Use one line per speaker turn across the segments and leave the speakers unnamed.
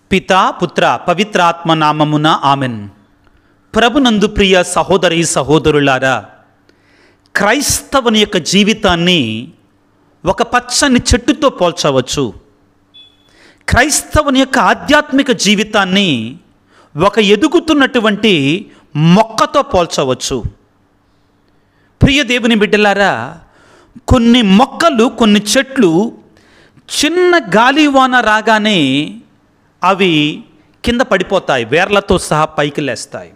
పితా పుత్ర పవిత్రాత్మ నామమున ఆమెన్ ప్రభునందు ప్రియ సహోదరి సహోదరులారా క్రైస్తవుని యొక్క జీవితాన్ని ఒక పచ్చని చెట్టుతో పోల్చవచ్చు క్రైస్తవుని యొక్క ఆధ్యాత్మిక జీవితాన్ని ఒక ఎదుగుతున్నటువంటి మొక్కతో పోల్చవచ్చు ప్రియ దేవుని బిడ్డలారా కొన్ని మొక్కలు కొన్ని చెట్లు చిన్న గాలివాన రాగానే అవి కింద పడిపోతాయి వేర్లతో సహా పైకి లేస్తాయి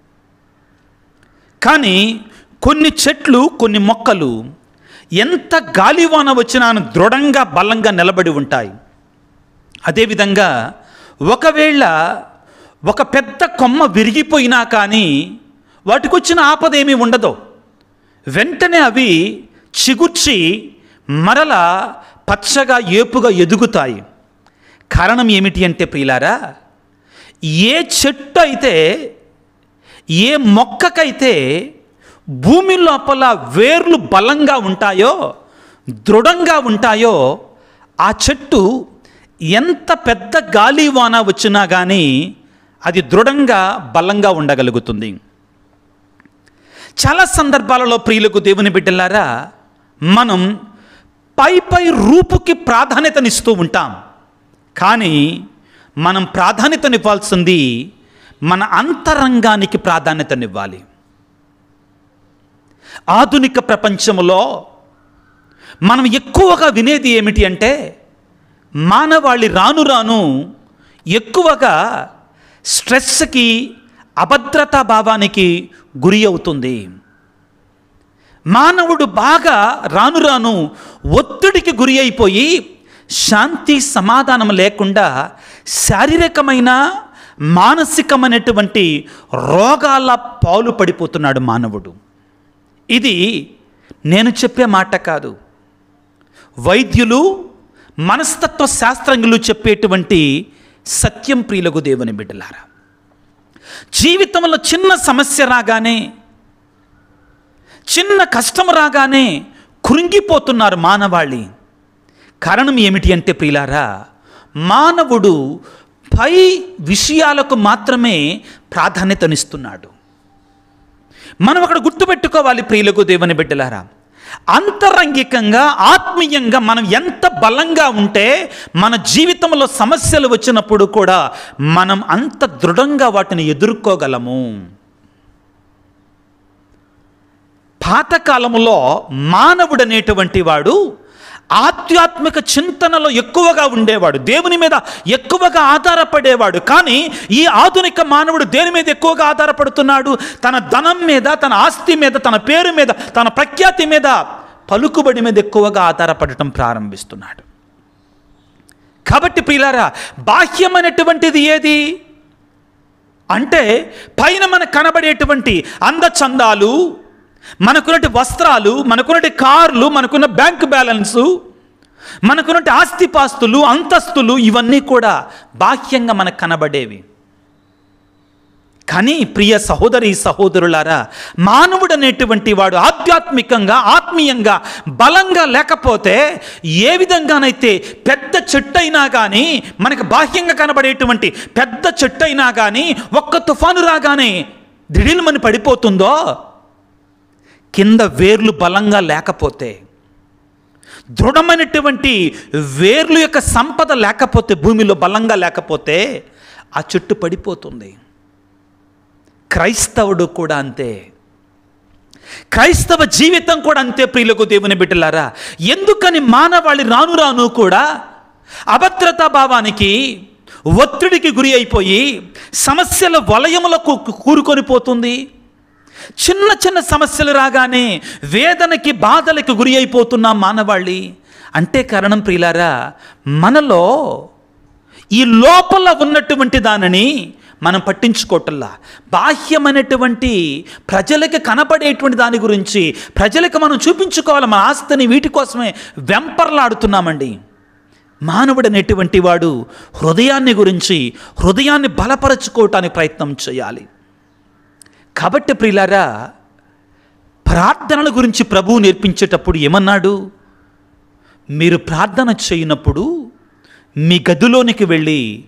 కానీ కొన్ని చెట్లు కొన్ని మొక్కలు ఎంత గాలివాన వచ్చినా దృఢంగా బలంగా నిలబడి ఉంటాయి అదేవిధంగా ఒకవేళ ఒక పెద్ద కొమ్మ విరిగిపోయినా కానీ వాటికి వచ్చిన ఆపద ఏమీ ఉండదు వెంటనే అవి చిగుర్చి మరల పచ్చగా ఏపుగా ఎదుగుతాయి కారణం ఏమిటి అంటే ప్రియులారా ఏ చెట్టు అయితే ఏ మొక్కకైతే భూమి లోపల వేర్లు బలంగా ఉంటాయో దృఢంగా ఉంటాయో ఆ చెట్టు ఎంత పెద్ద గాలి వాన వచ్చినా కానీ అది దృఢంగా బలంగా ఉండగలుగుతుంది చాలా సందర్భాలలో ప్రియులకు దేవుని బిడ్డలారా మనం పై పై రూపుకి ప్రాధాన్యతనిస్తూ ఉంటాం కానీ మనం ప్రాధాన్యతనివ్వాల్సింది మన అంతరంగానికి ప్రాధాన్యతనివ్వాలి ఆధునిక ప్రపంచంలో మనం ఎక్కువగా వినేది ఏమిటి అంటే మానవాళి రాను రాను ఎక్కువగా స్ట్రెస్కి అభద్రతా భావానికి గురి అవుతుంది మానవుడు బాగా రాను రాను ఒత్తిడికి గురి అయిపోయి శాంతి సమాధానం లేకుండా శారీరకమైన మానసికమైనటువంటి రోగాల పాలు పడిపోతున్నాడు మానవుడు ఇది నేను చెప్పే మాట కాదు వైద్యులు మనస్తత్వ శాస్త్రజ్ఞులు చెప్పేటువంటి సత్యం ప్రియులకు దేవుని బిడ్డలారా జీవితంలో చిన్న సమస్య రాగానే చిన్న కష్టం రాగానే కృంగిపోతున్నారు మానవాళి కారణం ఏమిటి అంటే ప్రియులారా మానవుడు పై విషయాలకు మాత్రమే ప్రాధాన్యతనిస్తున్నాడు మనం అక్కడ గుర్తుపెట్టుకోవాలి ప్రియులకు దేవుని బిడ్డలారా అంతరంగికంగా ఆత్మీయంగా మనం ఎంత బలంగా ఉంటే మన జీవితంలో సమస్యలు వచ్చినప్పుడు కూడా మనం అంత దృఢంగా వాటిని ఎదుర్కోగలము పాతకాలంలో మానవుడు అనేటువంటి వాడు ఆధ్యాత్మిక చింతనలో ఎక్కువగా ఉండేవాడు దేవుని మీద ఎక్కువగా ఆధారపడేవాడు కానీ ఈ ఆధునిక మానవుడు దేని మీద ఎక్కువగా ఆధారపడుతున్నాడు తన ధనం మీద తన ఆస్తి మీద తన పేరు మీద తన ప్రఖ్యాతి మీద పలుకుబడి మీద ఎక్కువగా ఆధారపడటం ప్రారంభిస్తున్నాడు కాబట్టి ప్రియులారా బాహ్యమైనటువంటిది ఏది అంటే పైన మనకు కనబడేటువంటి అందచందాలు మనకున్నటి వస్త్రాలు మనకున్నటి కార్లు మనకున్న బ్యాంక్ బ్యాలెన్సు మనకున్నటి ఆస్తిపాస్తులు అంతస్తులు ఇవన్నీ కూడా బాహ్యంగా మనకు కనబడేవి కానీ ప్రియ సహోదరి సహోదరులారా మానవుడు అనేటువంటి వాడు ఆధ్యాత్మికంగా ఆత్మీయంగా బలంగా లేకపోతే ఏ విధంగానైతే పెద్ద చెట్టు అయినా కానీ మనకు బాహ్యంగా కనబడేటువంటి పెద్ద చెట్టు అయినా కానీ ఒక్క తుఫాను రాగానే దిడిలమని పడిపోతుందో కింద వేర్లు బలంగా లేకపోతే దృఢమైనటువంటి వేర్లు యొక్క సంపద లేకపోతే భూమిలో బలంగా లేకపోతే ఆ చెట్టు పడిపోతుంది క్రైస్తవుడు కూడా అంతే క్రైస్తవ జీవితం కూడా అంతే ప్రియులకు దేవుని బిడ్డలారా ఎందుకని మానవాళి రాను రాను కూడా అభద్రతా భావానికి ఒత్తిడికి గురి అయిపోయి సమస్యల వలయములకు కూరుకొని పోతుంది చిన్న చిన్న సమస్యలు రాగానే వేదనకి బాధలకి గురి అయిపోతున్నాం మానవాళి అంటే కారణం ప్రియులారా మనలో ఈ లోపల ఉన్నటువంటి దానిని మనం పట్టించుకోవటల్లా బాహ్యమైనటువంటి ప్రజలకి కనపడేటువంటి దాని గురించి ప్రజలకు మనం చూపించుకోవాలి మన ఆస్తిని వీటి కోసమే వెంపర్లాడుతున్నామండి మానవుడు అనేటువంటి వాడు హృదయాన్ని గురించి హృదయాన్ని బలపరచుకోవటానికి ప్రయత్నం చేయాలి కాబట్టి ప్రియులారా ప్రార్థనల గురించి ప్రభువు నేర్పించేటప్పుడు ఏమన్నాడు మీరు ప్రార్థన చేయనప్పుడు మీ గదిలోనికి వెళ్ళి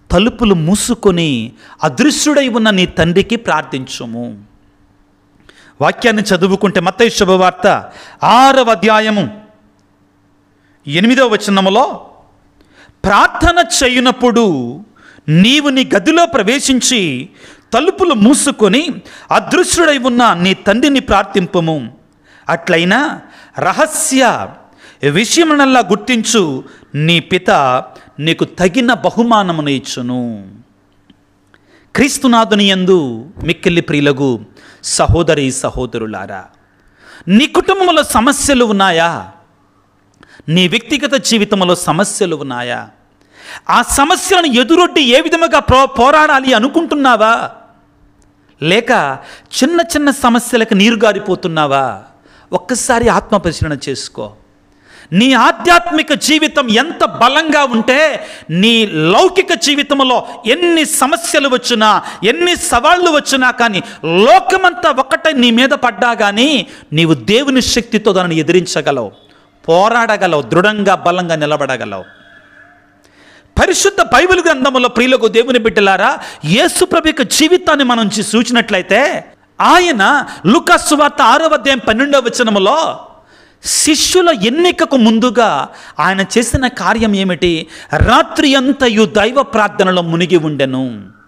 తలుపులు మూసుకొని అదృశ్యుడై ఉన్న నీ తండ్రికి ప్రార్థించుము వాక్యాన్ని చదువుకుంటే మత్తయి శుభవార్త ఆరవ అధ్యాయము ఎనిమిదవ వచనములో ప్రార్థన చేయునప్పుడు నీవు నీ గదిలో ప్రవేశించి తలుపులు మూసుకొని అదృశ్యుడై ఉన్న నీ తండ్రిని ప్రార్థింపము అట్లయినా రహస్య విషయమునల్లా గుర్తించు నీ పిత నీకు తగిన బహుమానమును ఇచ్చును క్రీస్తునాథుని యందు మిక్కిలి ప్రియులగు సహోదరి సహోదరులారా నీ కుటుంబంలో సమస్యలు ఉన్నాయా నీ వ్యక్తిగత జీవితంలో సమస్యలు ఉన్నాయా ఆ సమస్యలను ఎదురొడ్డి ఏ విధముగా పో పోరాడాలి అనుకుంటున్నావా లేక చిన్న చిన్న సమస్యలకు నీరు గారిపోతున్నావా ఒక్కసారి ఆత్మ పరిశీలన చేసుకో నీ ఆధ్యాత్మిక జీవితం ఎంత బలంగా ఉంటే నీ లౌకిక జీవితంలో ఎన్ని సమస్యలు వచ్చినా ఎన్ని సవాళ్ళు వచ్చినా కానీ లోకమంతా ఒకటే నీ మీద పడ్డా కానీ నీవు దేవుని శక్తితో దానిని ఎదిరించగలవు పోరాడగలవు దృఢంగా బలంగా నిలబడగలవు పరిశుద్ధ బైబిల్ గ్రంథములో ప్రియులకు దేవుని బిడ్డలారా యేసు ప్రభు యొక్క జీవితాన్ని మనం చూ- చూసినట్లయితే ఆయన లుకాసు వార్త ఆరో అధ్యాయం పన్నెండవ వచనములో శిష్యుల ఎన్నికకు ముందుగా ఆయన చేసిన కార్యం ఏమిటి రాత్రి అంతయు దైవ ప్రార్థనలో మునిగి ఉండెను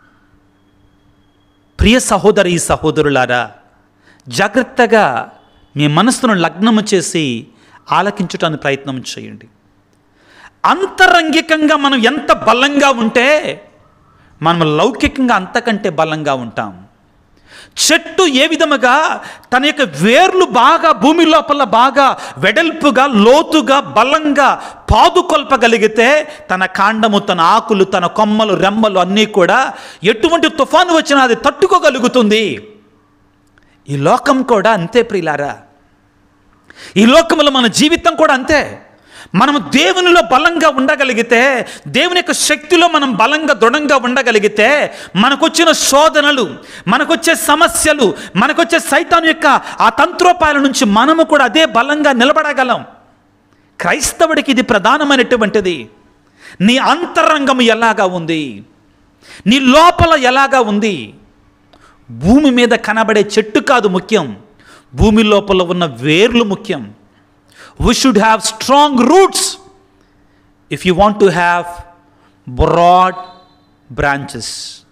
ప్రియ సహోదరి సహోదరులారా జాగ్రత్తగా మీ మనస్సును లగ్నము చేసి ఆలకించటానికి ప్రయత్నం చేయండి అంతరంగికంగా మనం ఎంత బలంగా ఉంటే మనం లౌకికంగా అంతకంటే బలంగా ఉంటాం చెట్టు ఏ విధముగా తన యొక్క వేర్లు బాగా భూమి లోపల బాగా వెడల్పుగా లోతుగా బలంగా పాదుకొల్పగలిగితే తన కాండము తన ఆకులు తన కొమ్మలు రెమ్మలు అన్నీ కూడా ఎటువంటి తుఫాను వచ్చినా అది తట్టుకోగలుగుతుంది ఈ లోకం కూడా అంతే ప్రియులారా ఈ లోకంలో మన జీవితం కూడా అంతే మనం దేవునిలో బలంగా ఉండగలిగితే దేవుని యొక్క శక్తిలో మనం బలంగా దృఢంగా ఉండగలిగితే మనకొచ్చిన శోధనలు మనకొచ్చే సమస్యలు మనకొచ్చే సైతాన్ యొక్క ఆ తంత్రోపాయాల నుంచి మనము కూడా అదే బలంగా నిలబడగలం క్రైస్తవుడికి ఇది ప్రధానమైనటువంటిది నీ అంతరంగం ఎలాగా ఉంది నీ లోపల ఎలాగా ఉంది భూమి మీద కనబడే చెట్టు కాదు ముఖ్యం భూమి లోపల ఉన్న వేర్లు ముఖ్యం we should have strong roots if you want to have broad branches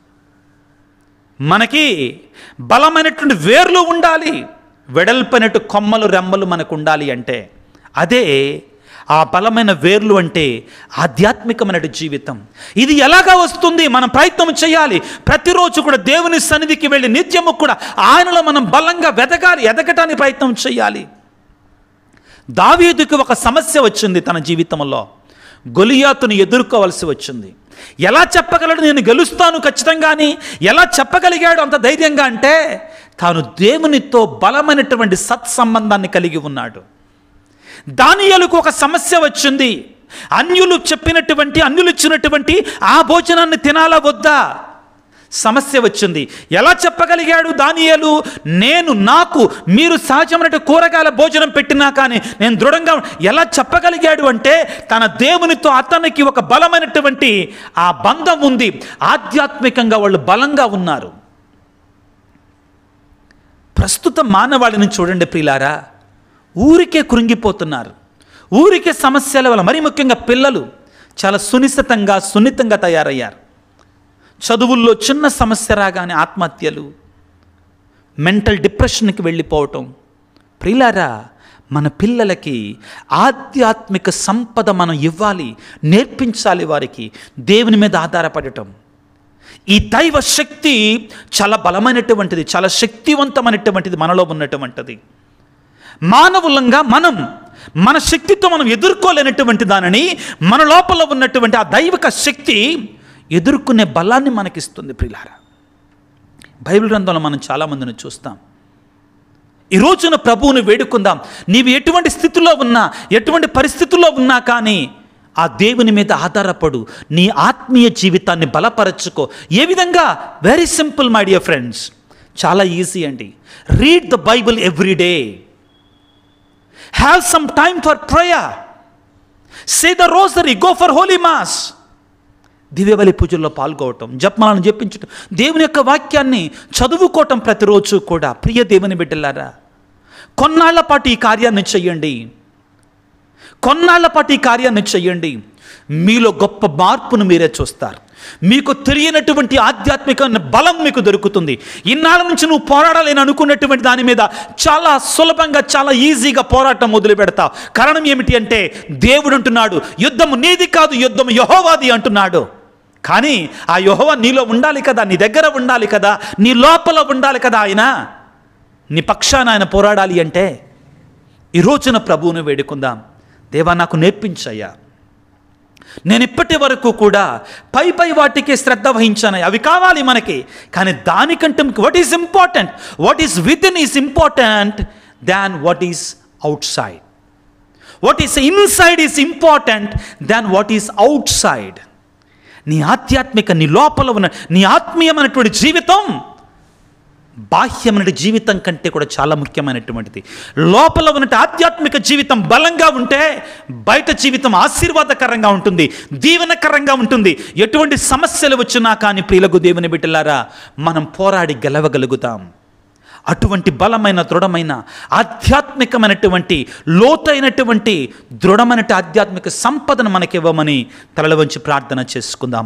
మనకి బలమైనటువంటి వేర్లు ఉండాలి వెడల్పైనట్టు కొమ్మలు రెమ్మలు మనకు ఉండాలి అంటే అదే ఆ బలమైన వేర్లు అంటే ఆధ్యాత్మికమైన జీవితం ఇది ఎలాగా వస్తుంది మనం ప్రయత్నం చేయాలి ప్రతిరోజు కూడా దేవుని సన్నిధికి వెళ్ళి నిత్యము కూడా ఆయనలో మనం బలంగా వెదగాలి ఎదగటానికి ప్రయత్నం చేయాలి దావీదుకి ఒక సమస్య వచ్చింది తన జీవితంలో గొలియాతును ఎదుర్కోవలసి వచ్చింది ఎలా చెప్పగలడు నేను గెలుస్తాను ఖచ్చితంగాని ఎలా చెప్పగలిగాడు అంత ధైర్యంగా అంటే తాను దేవునితో బలమైనటువంటి సత్సంబంధాన్ని కలిగి ఉన్నాడు దానియలకు ఒక సమస్య వచ్చింది అన్యులు చెప్పినటువంటి అన్యులు ఇచ్చినటువంటి ఆ భోజనాన్ని తినాలా వద్దా సమస్య వచ్చింది ఎలా చెప్పగలిగాడు దానియలు నేను నాకు మీరు సహజమైన కూరగాయల భోజనం పెట్టినా కానీ నేను దృఢంగా ఎలా చెప్పగలిగాడు అంటే తన దేవునితో అతనికి ఒక బలమైనటువంటి ఆ బంధం ఉంది ఆధ్యాత్మికంగా వాళ్ళు బలంగా ఉన్నారు ప్రస్తుత మానవాళిని చూడండి ప్రియులారా ఊరికే కృంగిపోతున్నారు ఊరికే సమస్యల వల్ల మరీ ముఖ్యంగా పిల్లలు చాలా సునిశ్చితంగా సున్నితంగా తయారయ్యారు చదువుల్లో చిన్న సమస్య రాగానే ఆత్మహత్యలు మెంటల్ డిప్రెషన్కి వెళ్ళిపోవటం ప్రియులారా మన పిల్లలకి ఆధ్యాత్మిక సంపద మనం ఇవ్వాలి నేర్పించాలి వారికి దేవుని మీద ఆధారపడటం ఈ దైవ శక్తి చాలా బలమైనటువంటిది చాలా శక్తివంతమైనటువంటిది మనలో ఉన్నటువంటిది మానవులంగా మనం మన శక్తితో మనం ఎదుర్కోలేనటువంటి దానిని మన లోపల ఉన్నటువంటి ఆ దైవిక శక్తి ఎదుర్కొనే బలాన్ని మనకిస్తుంది ప్రిలారా బైబిల్ గ్రంథంలో మనం చాలామందిని చూస్తాం ఈ రోజున ప్రభువుని వేడుకుందాం నీవు ఎటువంటి స్థితిలో ఉన్నా ఎటువంటి పరిస్థితుల్లో ఉన్నా కానీ ఆ దేవుని మీద ఆధారపడు నీ ఆత్మీయ జీవితాన్ని బలపరచుకో ఏ విధంగా very simple my dear friends చాలా ఈజీ అండి read the Bible every day have some time for prayer say the rosary go for holy mass దివ్యబలి పూజల్లో పాల్గొవటం జపమాలను జపించటం దేవుని యొక్క వాక్యాన్ని చదువుకోవటం ప్రతిరోజు కూడా ప్రియ దేవుని బిడ్డలారా కొన్నాళ్ల పాటు ఈ కార్యాన్ని చెయ్యండి కొన్నాళ్ల పాటు ఈ కార్యాన్ని చెయ్యండి మీలో గొప్ప మార్పును మీరే చూస్తారు మీకు తెలియనటువంటి ఆధ్యాత్మిక బలం మీకు దొరుకుతుంది ఇన్నాళ్ళ నుంచి నువ్వు పోరాడాలని అనుకున్నటువంటి దాని మీద చాలా సులభంగా చాలా ఈజీగా పోరాటం మొదలు పెడతావు కారణం ఏమిటి అంటే దేవుడు అంటున్నాడు యుద్ధము నీది కాదు యుద్ధం యహోవాది అంటున్నాడు కానీ ఆ యహోవా నీలో ఉండాలి కదా నీ దగ్గర ఉండాలి కదా నీ లోపల ఉండాలి కదా ఆయన నీ పక్షాన ఆయన పోరాడాలి అంటే ఈ రోజున ప్రభువును వేడుకుందాం దేవా నాకు నేర్పించయ్యా నేను ఇప్పటి వరకు కూడా పై పై వాటికి శ్రద్ధ వహించాను అవి కావాలి మనకి కానీ దానికంటే what is important what is within is important than what is outside what is inside is important than what is outside నీ ఆధ్యాత్మిక నీ లోపల ఉన్న నీ ఆత్మీయమైనటువంటి జీవితం బాహ్యమైన జీవితం కంటే కూడా చాలా ముఖ్యమైనటువంటిది లోపల ఉన్నట్టు ఆధ్యాత్మిక జీవితం బలంగా ఉంటే బయట జీవితం ఆశీర్వాదకరంగా ఉంటుంది దీవెనకరంగా ఉంటుంది ఎటువంటి సమస్యలు వచ్చినా కానీ ప్రియులకు దేవుని బిడ్డలారా మనం పోరాడి గెలవగలుగుతాం అటువంటి బలమైన దృఢమైన ఆధ్యాత్మికమైనటువంటి లోతైనటువంటి దృఢమైన ఆధ్యాత్మిక సంపదను మనకివ్వమని తలల వంచి ప్రార్థన చేసుకుందాం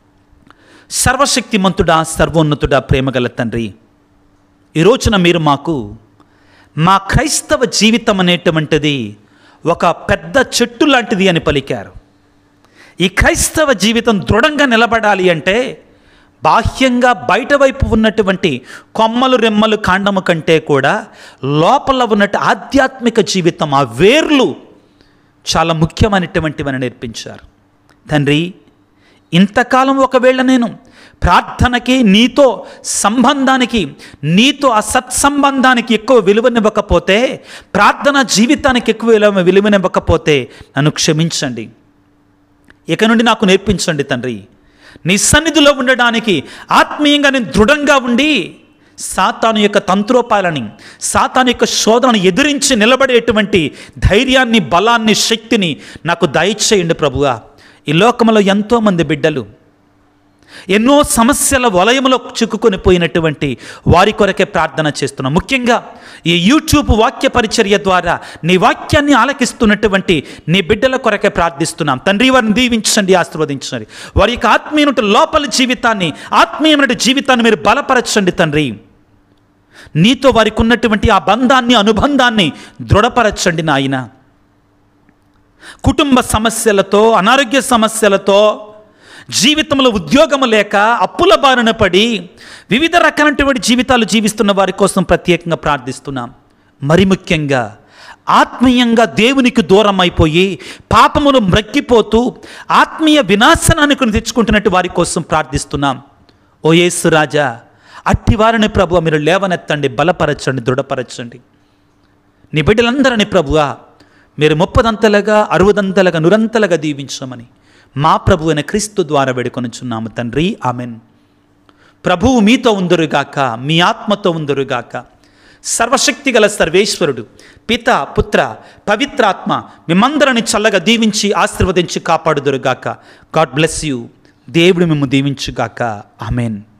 సర్వశక్తిమంతుడా సర్వోన్నతుడా ప్రేమగల తండ్రి ఈ రోజున మీరు మాకు మా క్రైస్తవ జీవితం అనేటువంటిది ఒక పెద్ద చెట్టు లాంటిది అని పలికారు ఈ క్రైస్తవ జీవితం దృఢంగా నిలబడాలి అంటే బాహ్యంగా బయట వైపు ఉన్నటువంటి కొమ్మలు రెమ్మలు కాండము కంటే కూడా లోపల ఉన్నట్టు ఆధ్యాత్మిక జీవితం ఆ వేర్లు చాలా ముఖ్యమైనటువంటివని నేర్పించారు తండ్రి ఇంతకాలం ఒకవేళ నేను ప్రార్థనకి నీతో సంబంధానికి నీతో ఆ సత్సంబంధానికి ఎక్కువ విలువనివ్వకపోతే ప్రార్థన జీవితానికి ఎక్కువ విలువ విలువనివ్వకపోతే నన్ను క్షమించండి ఇక నుండి నాకు నేర్పించండి తండ్రి నీ సన్నిధిలో ఉండడానికి ఆత్మీయంగా నేను దృఢంగా ఉండి సాతాను యొక్క తంత్రోపాలని సాతాను యొక్క శోధనను ఎదిరించి నిలబడేటువంటి ధైర్యాన్ని బలాన్ని శక్తిని నాకు దయచేయండి ప్రభువా ఈ లోకంలో ఎంతోమంది బిడ్డలు ఎన్నో సమస్యల వలయంలో చిక్కుకొని పోయినటువంటి వారి కొరకే ప్రార్థన చేస్తున్నాం ముఖ్యంగా ఈ యూట్యూబ్ వాక్య పరిచర్య ద్వారా నీ వాక్యాన్ని ఆలకిస్తున్నటువంటి నీ బిడ్డల కొరకే ప్రార్థిస్తున్నాం తండ్రి వారిని దీవించండి ఆశీర్వదించండి వారి యొక్క ఆత్మీయమైన లోపల జీవితాన్ని ఆత్మీయమైన జీవితాన్ని మీరు బలపరచండి తండ్రి నీతో వారికి ఉన్నటువంటి ఆ బంధాన్ని అనుబంధాన్ని దృఢపరచండి నాయన కుటుంబ సమస్యలతో అనారోగ్య సమస్యలతో జీవితంలో ఉద్యోగం లేక అప్పుల బారిన పడి వివిధ రకాలైనటువంటి జీవితాలు జీవిస్తున్న వారి కోసం ప్రత్యేకంగా ప్రార్థిస్తున్నాం మరి ముఖ్యంగా ఆత్మీయంగా దేవునికి దూరం అయిపోయి పాపములు మ్రక్కిపోతూ ఆత్మీయ వినాశనాన్ని కొని తెచ్చుకుంటున్నట్టు వారి కోసం ప్రార్థిస్తున్నాం ఓ యేసు రాజా అట్టి వారిని ప్రభు మీరు లేవనెత్తండి బలపరచండి దృఢపరచండి నీ బిడ్డలందరినీ ప్రభువా మీరు ముప్పదంతలుగా అరవదంతలుగా నురంతలుగా దీవించమని మా ప్రభు అయిన క్రీస్తు ద్వారా వేడుకొనుచున్నాము తండ్రి ఆమెన్ ప్రభువు మీతో ఉందరుగాక మీ ఆత్మతో ఉందరుగాక సర్వశక్తి గల సర్వేశ్వరుడు పిత పుత్ర పవిత్రాత్మ మిమ్మందరిని చల్లగా దీవించి ఆశీర్వదించి కాపాడుదురుగాక గాడ్ బ్లెస్ యూ దేవుడు మిమ్ము దీవించుగాక ఆమెన్